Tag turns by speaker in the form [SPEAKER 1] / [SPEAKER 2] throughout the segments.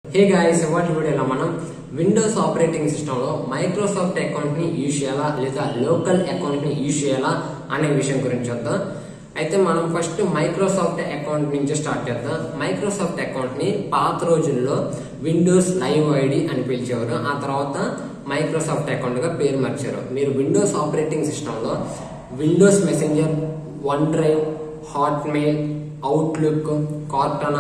[SPEAKER 1] hey guys ఇవాటి వీడియోలో మనం విండోస్ ఆపరేటింగ్ సిస్టమ్ లో మైక్రోసాఫ్ట్ అకౌంట్ ని యూజ్ చేయాలా లేదా లోకల్ అకౌంట్ ని యూజ్ చేయాలా అనే విషయం గురించి చూద్దాం అయితే మనం ఫస్ట్ మైక్రోసాఫ్ట్ అకౌంట్ నుంచి స్టార్ట్ చేద్దాం మైక్రోసాఫ్ట్ అకౌంట్ ని పాత రోజుల్లో విండోస్ లైవ్ ఐడి అని పిలిచేవారు ఆ తర్వాత మైక్రోసాఫ్ట్ అకౌంట్ గా పేరు మార్చారు మీరు విండోస్ ఆపరేటింగ్ సిస్టమ్ లో Windows Messenger OneDrive Hotmail Outlook Cortana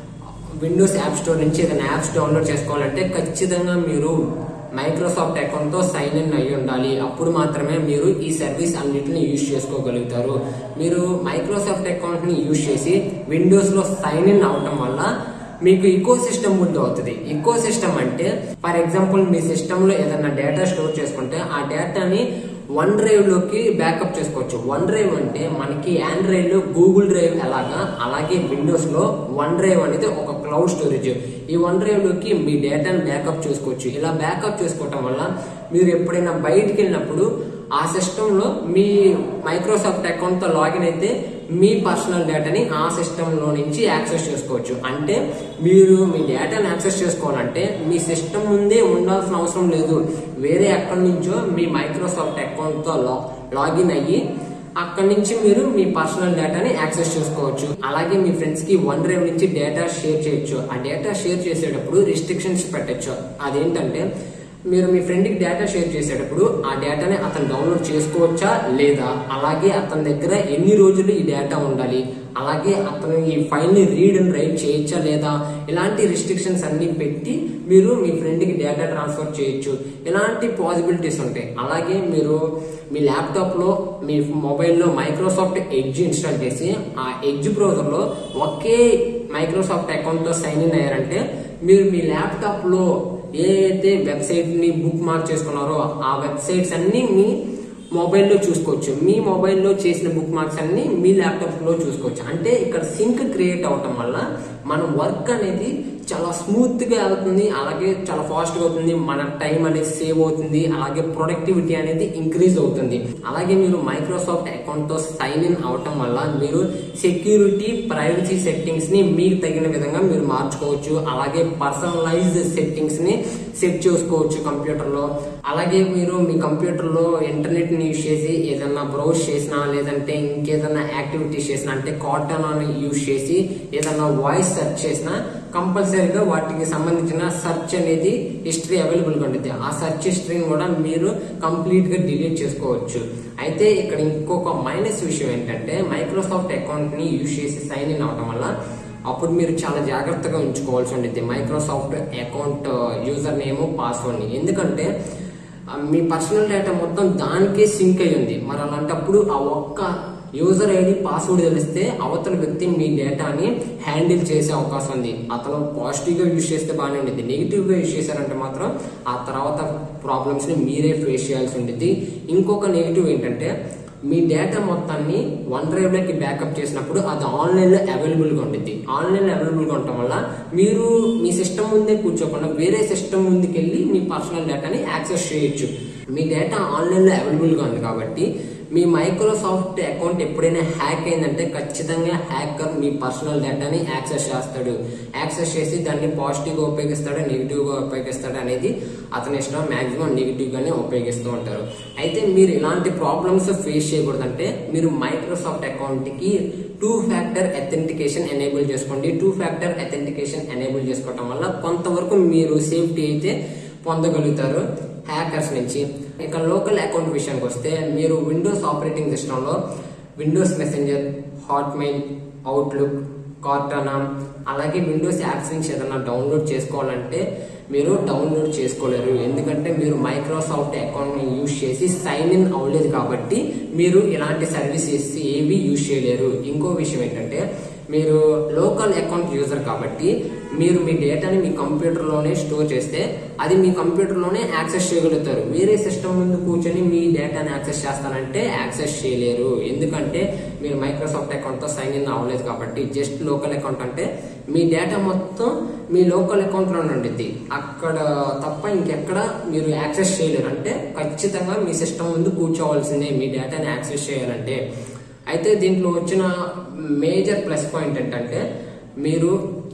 [SPEAKER 1] Windows app store నుంచి ఏదైనా యాప్స్ డౌన్లోడ్ చేసుకోవాలంటే ఖచ్చితంగా మీరు మైక్రోసాఫ్ట్ అకౌంట్ తో సైన్ ఇన్ అయి ఉండాలి అప్పుడు మాత్రమే మీరు ఈ సర్వీస్ అన్నిటిని యూజ్ చేసుకోగలుగుతారు మీరు మైక్రోసాఫ్ట్ అకౌంట్ ని యూజ్ చేసి విండోస్ లో సైన్ ఇన్ అవటం వల్ల మీకు ఇకో సిస్టమ్ ముందు అవుతుంది ఇకో సిస్టమ్ అంటే ఫర్ ఎగ్జాంపుల్ మీ సిస్టమ్ లో ఏదైనా డేటా స్టోర్ చేసుకుంటే ఆ డేటాని వన్ డ్రైవ్ లోకి బ్యాకప్ చేసుకోవచ్చు వన్ డ్రైవ్ అంటే మనకి ఆండ్రాయిడ్ లో గూగుల్ డ్రైవ్ ఎలాగా అలాగే విండోస్ లో వన్ డ్రైవ్ అనేది ఒక క్లౌడ్ స్టోరేజ్ ఈ వన్ డ్రైవ్ లోకి మీ డేటాను బ్యాకప్ చేసుకోవచ్చు ఇలా బ్యాకప్ చేసుకోవటం వల్ల మీరు ఎప్పుడైనా బయటికి వెళ్ళినప్పుడు ఆ సిస్టమ్ లో మీ మైక్రోసాఫ్ట్ అకౌంట్ తో లాగిన్ అయితే మీ పర్సనల్ డేటాని ఆ సిస్టమ్ లో నుంచి యాక్సెస్ చేసుకోవచ్చు అంటే మీరు మీ డేటాను యాక్సెస్ చేసుకోవాలంటే మీ సిస్టమ్ ముందే ఉండాల్సిన అవసరం లేదు వేరే ఎక్కడి నుంచో మీ మైక్రోసాఫ్ట్ అకౌంట్ తో లాగిన్ అయ్యి అక్కడి నుంచి మీరు మీ పర్సనల్ డేటాని యాక్సెస్ చేసుకోవచ్చు అలాగే మీ ఫ్రెండ్స్ కి వన్ డ్రైవ్ నుంచి డేటా షేర్ చేయొచ్చు ఆ డేటా షేర్ చేసేటప్పుడు రిస్ట్రిక్షన్స్ పెట్టచ్చు అదేంటంటే మీరు మీ ఫ్రెండ్ కి డేటా షేర్ చేసేటప్పుడు ఆ డేటాని అతను డౌన్లోడ్ చేసుకోవచ్చా లేదా అలాగే అతని దగ్గర ఎన్ని రోజులు ఈ డేటా ఉండాలి అలాగే అతను ఈ ఫైల్ ని రీడ్ అండ్ రైట్ చేయొచ్చా లేదా ఇలాంటి రిస్ట్రిక్షన్స్ అన్ని పెట్టి మీరు మీ ఫ్రెండ్ కి డేటా ట్రాన్స్ఫర్ చేయొచ్చు ఇలాంటి పాసిబిలిటీస్ ఉంటాయి అలాగే మీరు మీ ల్యాప్టాప్ లో మీ మొబైల్లో మైక్రోసాఫ్ట్ ఎడ్జ్ ఇన్స్టాల్ చేసి ఆ ఎడ్జ్ బ్రౌజర్ లో ఒకే మైక్రోసాఫ్ట్ అకౌంట్ తో సైన్ ఇన్ అయ్యారంటే మీరు మీ ల్యాప్టాప్ లో ఏ అయితే వెబ్సైట్ ని బుక్ మార్క్ చేసుకున్నారో ఆ వెబ్సైట్స్ అన్ని మీ మొబైల్లో చూసుకోవచ్చు మీ మొబైల్లో చేసిన బుక్ మార్క్స్ అన్ని మీ ల్యాప్టాప్ లో చూసుకోవచ్చు అంటే ఇక్కడ సింక్ క్రియేట్ అవటం వల్ల మన వర్క్ అనేది చాలా స్మూత్ గా వెళ్తుంది అలాగే చాలా ఫాస్ట్ గా అవుతుంది మన టైం అనేది సేవ్ అవుతుంది అలాగే ప్రొడక్టివిటీ అనేది ఇంక్రీజ్ అవుతుంది అలాగే మీరు మైక్రోసాఫ్ట్ అకౌంట్ తో సైన్ ఇన్ అవటం వల్ల మీరు సెక్యూరిటీ ప్రైవసీ సెట్టింగ్స్ ని మీకు తగిన విధంగా మీరు మార్చుకోవచ్చు అలాగే పర్సనలైజ్డ్ సెట్టింగ్స్ ని సెట్ చేసుకోవచ్చు కంప్యూటర్ లో అలాగే మీరు మీ కంప్యూటర్ లో ఇంటర్నెట్ ని యూజ్ చేసి ఏదైనా బ్రౌజ్ చేసినా లేదంటే ఇంకేదైనా యాక్టివిటీస్ చేసినా అంటే కాటన్ అని యూజ్ చేసి ఏదైనా వాయిస్ సెర్చ్ చేసినా కంపల్సరీగా వాటికి సంబంధించిన సెర్చ్ అనేది హిస్టరీ అవైలబుల్ గా ఉంటుంది ఆ సెర్చ్ హిస్టరీని కూడా మీరు కంప్లీట్ గా డిలీట్ చేసుకోవచ్చు అయితే ఇక్కడ ఇంకొక మైనస్ విషయం ఏంటంటే మైక్రోసాఫ్ట్ అకౌంట్ ని యూజ్ చేసి సైన్ ఇన్ అవటం వల్ల అప్పుడు మీరు చాలా జాగ్రత్తగా ఉంచుకోవాల్సి ఉంటుంది Microsoft account username password ని ఎందుకంటే మీ పర్సనల్ డేటా మొత్తం దానికే సింక్ అయి ఉంది మరి అలాంటప్పుడు ఆ ఒక్క యూజర్ ఐడి పాస్వర్డ్ తెలిస్తే అవతల వ్యక్తి మీ డేటాని హ్యాండిల్ చేసే అవకాశం ఉంది అతను పాజిటివ్ గా యూజ్ చేస్తే బాగానే ఉండేది నెగిటివ్ గా యూజ్ చేశారంటే మాత్రం ఆ తర్వాత ప్రాబ్లమ్స్ ని మీరే ఫేస్ చేయాల్సి ఉండేది ఇంకొక నెగిటివ్ ఏంటంటే మీ డేటా మొత్తాన్ని వన్ డ్రైవ్ లోకి బ్యాకప్ చేసినప్పుడు అది ఆన్లైన్ లో అవైలబుల్ గా ఉంటుంది ఆన్లైన్ లో అవైలబుల్ గా ఉండటం వల్ల మీరు మీ సిస్టమ్ ముందే కూర్చోకుండా వేరే సిస్టమ్ ముందుకు వెళ్ళి మీ పర్సనల్ డేటాని యాక్సెస్ చేయొచ్చు మీ డేటా ఆన్లైన్ లో అవైలబుల్ గా ఉంది కాబట్టి మీ మైక్రోసాఫ్ట్ అకౌంట్ ఎప్పుడైనా హ్యాక్ అయిందంటే ఖచ్చితంగా హ్యాకర్ మీ పర్సనల్ డేటాని యాక్సెస్ చేస్తాడు యాక్సెస్ చేసి దాన్ని పాజిటివ్ గా ఉపయోగిస్తాడు నెగిటివ్ గా ఉపయోగిస్తాడు అనేది అతని ఇష్టం మాక్సిమం నెగిటివ్ గానే ఉపయోగిస్తూ ఉంటారు అయితే మీరు ఇలాంటి ప్రాబ్లమ్స్ ఫేస్ చేయకూడదంటే మీరు మైక్రోసాఫ్ట్ అకౌంట్ కి టూ ఫ్యాక్టర్ అథెంటికేషన్ ఎనేబుల్ చేసుకోండి టూ ఫ్యాక్టర్ అథెంటికేషన్ ఎనేబుల్ చేసుకోవటం వల్ల కొంతవరకు మీరు సేఫ్టీ అయితే పొందగలుగుతారు హ్యాకర్స్ నుంచి ఇక లోకల్ అకౌంట్ విషయానికి వస్తే మీరు విండోస్ ఆపరేటింగ్ సిస్టంలో Windows Messenger Hotmail Outlook Cortana అలాగే విండోస్ యాప్స్ నుంచి ఏదైనా డౌన్లోడ్ చేసుకోవాలంటే మీరు డౌన్లోడ్ చేసుకోలేరు ఎందుకంటే మీరు మైక్రోసాఫ్ట్ అకౌంట్ ని యూజ్ చేసి సైన్ ఇన్ అవ్వలేదు కాబట్టి మీరు ఇలాంటి సర్వీసెస్ ఏవి యూజ్ చేయలేరు ఇంకో విషయం ఏంటంటే మీరు లోకల్ అకౌంట్ యూజర్ కాబట్టి మీరు మీ డేటాని మీ కంప్యూటర్లోనే స్టోర్ చేస్తే అది మీ కంప్యూటర్లోనే యాక్సెస్ చేయగలుగుతారు వేరే సిస్టమ్ ముందు కూర్చొని మీ డేటాని యాక్సెస్ చేస్తానంటే యాక్సెస్ చేయలేరు ఎందుకంటే మీరు మైక్రోసాఫ్ట్ అకౌంట్తో సైన్ ఇన్ అవ్వలేదు కాబట్టి జస్ట్ లోకల్ అకౌంట్ అంటే మీ డేటా మొత్తం మీ లోకల్ అకౌంట్లో ఉండిద్ది అక్కడ తప్ప ఇంకెక్కడ మీరు యాక్సెస్ చేయలేరు అంటే ఖచ్చితంగా మీ సిస్టమ్ ముందు కూర్చోవాల్సిందే మీ డేటాని యాక్సెస్ చేయాలంటే అయితే దీంట్లో వచ్చిన మేజర్ ప్లస్ పాయింట్ ఏంటంటే మీరు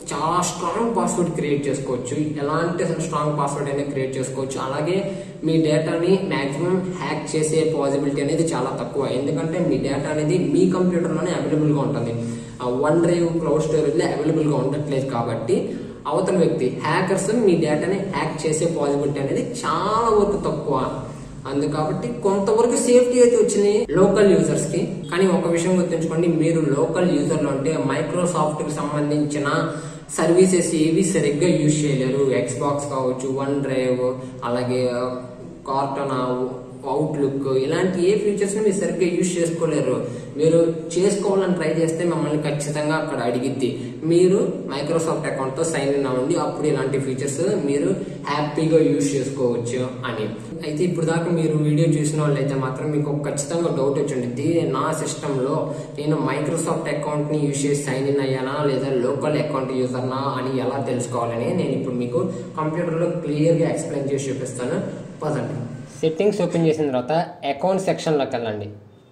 [SPEAKER 1] చాలా స్ట్రాంగ్ పాస్వర్డ్ క్రియేట్ చేసుకోవచ్చు ఎలాంటి స్ట్రాంగ్ పాస్వర్డ్ అయినా క్రియేట్ చేసుకోవచ్చు అలాగే మీ డేటాని మాక్సిమం హ్యాక్ చేసే పాసిబిలిటీ అనేది చాలా తక్కువ ఎందుకంటే మీ డేటా అనేది మీ కంప్యూటర్లోనే అవైలబుల్గా ఉంటుంది వన్ డ్రైవ్ క్లౌడ్ స్టోరేజ్లో అవైలబుల్గా ఉండట్లేదు కాబట్టి అవతల వ్యక్తి హ్యాకర్స్ మీ డేటాని హ్యాక్ చేసే పాసిబిలిటీ అనేది చాలా వరకు తక్కువ అందు కాబట్టి కొంతవరకు సేఫ్టీ అయితే వచ్చింది లోకల్ యూజర్స్ కి కానీ ఒక విషయం గుర్తుంచుకోండి మీరు లోకల్ యూజర్లు అంటే మైక్రోసాఫ్ట్ కి సంబంధించిన సర్వీసెస్ ఏవి సరిగ్గా యూజ్ చేయలేరు ఎక్స్ బాక్స్ కావచ్చు వన్ డ్రైవ్ అలాగే కార్టన్ అవుట్లుక్ ఇలాంటి ఏ ఫీచర్స్ ని మీరు సరిగ్గా యూజ్ చేసుకోలేరు మీరు చేసుకోవాలని ట్రై చేస్తే మిమ్మల్ని ఖచ్చితంగా అక్కడ అడిగిద్ది మీరు మైక్రోసాఫ్ట్ అకౌంట్ తో సైన్ ఇన్ అవ్వండి అప్పుడు ఇలాంటి ఫీచర్స్ మీరు హ్యాపీగా యూజ్ చేసుకోవచ్చు అని అయితే ఇప్పుడు దాకా మీరు వీడియో చూసిన వాళ్ళైతే మాత్రం మీకు ఖచ్చితంగా డౌట్ వచ్చింది నా సిస్టమ్ లో నేను మైక్రోసాఫ్ట్ అకౌంట్ ని యూజ్ చేసి సైన్ ఇన్ అయ్యానా లేదా లోకల్ అకౌంట్ యూజర్నా అని ఎలా తెలుసుకోవాలని నేను ఇప్పుడు మీకు కంప్యూటర్ లో క్లియర్ గా ఎక్స్ప్లెయిన్ చేసి చూపిస్తాను పదండి సెట్టింగ్స్ ఓపెన్ చేసిన తర్వాత అకౌంట్ సెక్షన్లోకి వెళ్ళండి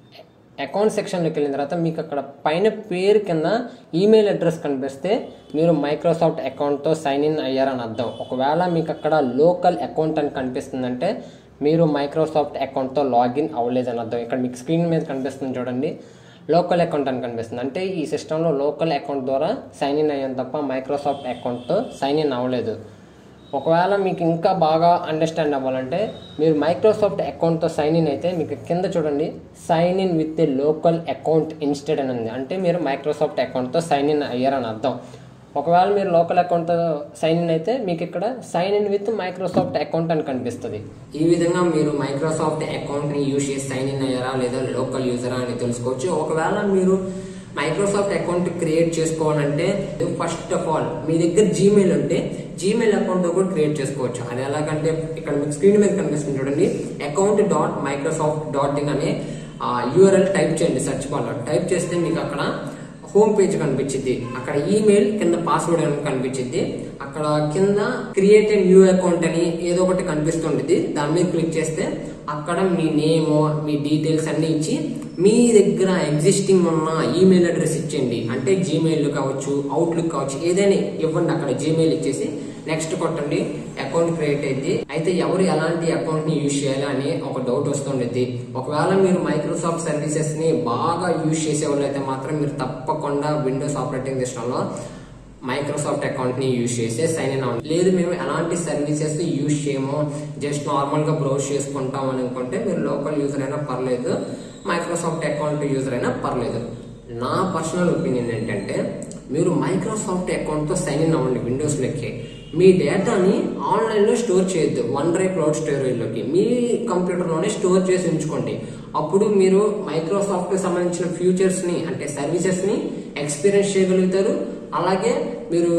[SPEAKER 1] అకౌంట్ సెక్షన్లోకి వెళ్ళిన తర్వాత మీకు అక్కడ పైన పేరు కింద ఈమెయిల్ అడ్రస్ కనిపిస్తే మీరు మైక్రోసాఫ్ట్ అకౌంట్తో సైన్ ఇన్ అయ్యారని అర్థం ఒకవేళ మీకు అక్కడ లోకల్ అకౌంట్ అని కనిపిస్తుందంటే మీరు మైక్రోసాఫ్ట్ అకౌంట్తో లాగిన్ అవ్వలేదని అర్థం ఇక్కడ మీకు స్క్రీన్ మీద కనిపిస్తుంది చూడండి లోకల్ అకౌంట్ అని కనిపిస్తుంది అంటే ఈ సిస్టంలో లోకల్ అకౌంట్ ద్వారా సైన్ ఇన్ అయ్యాను తప్ప మైక్రోసాఫ్ట్ అకౌంట్తో సైన్ ఇన్ అవ్వలేదు ఒకవేళ మీకు ఇంకా బాగా అండర్స్టాండ్ అవ్వాలంటే మీరు మైక్రోసాఫ్ట్ అకౌంట్తో సైన్ ఇన్ అయితే మీకు కింద చూడండి sign in with a local account instead అని ఉంది అంటే మీరు మైక్రోసాఫ్ట్ అకౌంట్తో సైన్ ఇన్ అయ్యారని అర్థం ఒకవేళ మీరు లోకల్ అకౌంట్తో సైన్ ఇన్ అయితే మీకు ఇక్కడ sign in with Microsoft account అని కనిపిస్తుంది ఈ విధంగా మీరు మైక్రోసాఫ్ట్ అకౌంట్ ని యూజ్ చేసి సైన్ ఇన్ అయ్యారా లేదా లోకల్ యూజరా అని తెలుసుకోవచ్చు ఒకవేళ మీరు మైక్రోసాఫ్ట్ అకౌంట్ క్రియేట్ చేసుకోవాలంటే ఫస్ట్ ఆఫ్ ఆల్ మీ దగ్గర జీమెయిల్ ఉంటే జీమెయిల్ అకౌంట్ తో కూడా క్రియేట్ చేసుకోవచ్చు అది ఎలాగంటే ఇక్కడ మీకు స్క్రీన్ మీద కనిపిస్తుంది చూడండి account dot Microsoft dot in అనే యూఆర్ఎల్ టైప్ చేయండి సెర్చ్ బార్ టైప్ చేస్తే మీకు అక్కడ హోమ్ పేజ్ కనిపించింది అక్కడ ఈమెయిల్ కింద పాస్వర్డ్ అని కనిపించింది అక్కడ కింద క్రియేట్ ఏ న్యూ అకౌంట్ అని ఏదో ఒకటి కనిపిస్తుండేది దాని మీద క్లిక్ చేస్తే అక్కడ మీ నేమ్ మీ డీటెయిల్స్ అన్ని ఇచ్చి మీ దగ్గర ఎగ్జిస్టింగ్ ఉన్న ఈమెయిల్ అడ్రస్ ఇచ్చేయండి అంటే జీమెయిల్ కావచ్చు అవుట్లుక్ కావచ్చు ఏదైనా ఇవ్వండి అక్కడ జీమెయిల్ ఇచ్చేసి నెక్స్ట్ కొట్టండి అకౌంట్ క్రియేట్ అయింది అయితే ఎవరు ఎలాంటి అకౌంట్ ని యూజ్ చేయాలి అని ఒక డౌట్ వస్తుండేది ఒకవేళ మీరు మైక్రోసాఫ్ట్ సర్వీసెస్ ని బాగా యూజ్ చేసే వాళ్ళైతే మాత్రం మీరు తప్పకుండా విండోస్ ఆపరేటింగ్ సిస్టంలో మైక్రోసాఫ్ట్ అకౌంట్ ని యూజ్ చేసి సైన్ ఇన్ అవ్వండి లేదు మేము ఎలాంటి సర్వీసెస్ యూజ్ చేయము జస్ట్ నార్మల్ గా బ్రౌజ్ చేసుకుంటాం అని అనుకుంటే మీరు లోకల్ యూజర్ అయినా పర్లేదు మైక్రోసాఫ్ట్ అకౌంట్ యూజర్ అయినా పర్లేదు నా పర్సనల్ ఒపీనియన్ ఏంటంటే మీరు మైక్రోసాఫ్ట్ అకౌంట్ తో సైన్ ఇన్ అవ్వండి విండోస్ లెక్కి మీ డేటాని ఆన్లైన్ లో స్టోర్ చేయొద్దు వన్ డ్రైవ్ క్లౌడ్ స్టోరేజ్ లోకి మీ కంప్యూటర్ లోనే స్టోర్ చేసి ఉంచుకోండి అప్పుడు మీరు మైక్రోసాఫ్ట్ కి సంబంధించిన ఫ్యూచర్స్ ని అంటే సర్వీసెస్ ని ఎక్స్పీరియన్స్ చేయగలుగుతారు అలాగే మీరు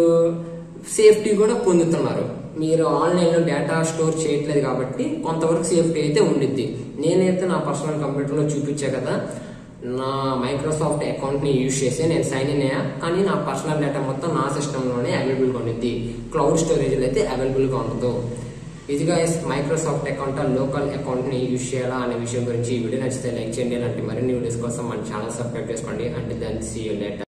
[SPEAKER 1] సేఫ్టీ కూడా పొందుతున్నారు మీరు ఆన్లైన్ లో డేటా స్టోర్ చేయట్లేదు కాబట్టి కొంతవరకు సేఫ్టీ అయితే ఉండిద్ది నేనైతే నా పర్సనల్ కంప్యూటర్ లో చూపించా కదా నా మైక్రోసాఫ్ట్ అకౌంట్ ని యూజ్ చేసి నేను సైన్ ఇన్ అయ్యా కానీ నా పర్సనల్ డేటా మొత్తం నా సిస్టమ్ లోనే అవైలబుల్ గా ఉండిద్ది క్లౌడ్ స్టోరేజ్ అయితే అవైలబుల్ గా ఉండదు ఇదిగా మైక్రోసాఫ్ట్ అకౌంట్ లోకల్ అకౌంట్ ని యూజ్ చేయాలా అనే విషయం గురించి ఈ వీడియో నచ్చితే లైక్ చేయండి అలాంటి మరిన్ని వీడియోస్ కోసం మన ఛానల్ సబ్స్క్రైబ్ చేసుకోండి అంటే దాన్ని సీ లేటర్